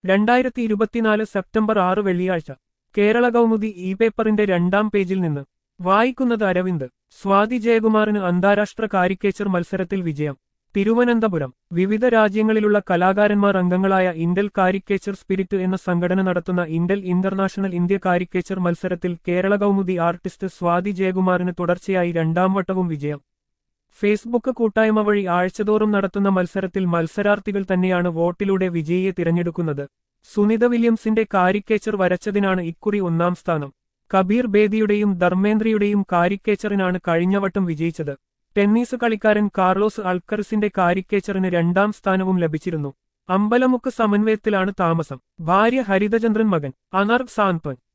രണ്ടായിരത്തി ഇരുപത്തിനാല് സെപ്റ്റംബർ ആറ് വെള്ളിയാഴ്ച കേരള കൗമുദി ഇ പേപ്പറിന്റെ രണ്ടാം പേജിൽ നിന്ന് വായിക്കുന്നത് അരവിന്ദ് സ്വാതി ജയകുമാറിന് അന്താരാഷ്ട്ര കാരിക്കേച്ചർ മത്സരത്തിൽ വിജയം തിരുവനന്തപുരം വിവിധ രാജ്യങ്ങളിലുള്ള കലാകാരന്മാർ അംഗങ്ങളായ ഇന്റൽ കാരിക്കേച്ചർ സ്പിരിറ്റ് എന്ന സംഘടന നടത്തുന്ന ഇന്റൽ ഇന്റർനാഷണൽ ഇന്ത്യ കാരിക്കേച്ചർ മത്സരത്തിൽ കേരള കൗമുദി ആർട്ടിസ്റ്റ് സ്വാതി ജയകുമാറിന് തുടർച്ചയായി രണ്ടാം വട്ടവും വിജയം ഫേസ്ബുക്ക് കൂട്ടായ്മ വഴി ആഴ്ചതോറും നടത്തുന്ന മത്സരത്തിൽ മത്സരാർത്ഥികൾ തന്നെയാണ് വോട്ടിലൂടെ വിജയിയെ തിരഞ്ഞെടുക്കുന്നത് സുനിത വില്യംസിന്റെ കാരിക്കേച്ചർ വരച്ചതിനാണ് ഇക്കുറി ഒന്നാം സ്ഥാനം കബീർ ബേദിയുടെയും ധർമ്മേന്ദ്രയുടെയും കാരിക്കേച്ചറിനാണ് കഴിഞ്ഞവട്ടം വിജയിച്ചത് ടെന്നീസ് കളിക്കാരൻ കാർലോസ് അൾക്കറിസിന്റെ കാരിക്കേച്ചറിന് രണ്ടാം സ്ഥാനവും ലഭിച്ചിരുന്നു അമ്പലമുക്ക് സമന്വയത്തിലാണ് താമസം ഭാര്യ ഹരിതചന്ദ്രൻ മകൻ അനർഗ് സാന്ത്വൻ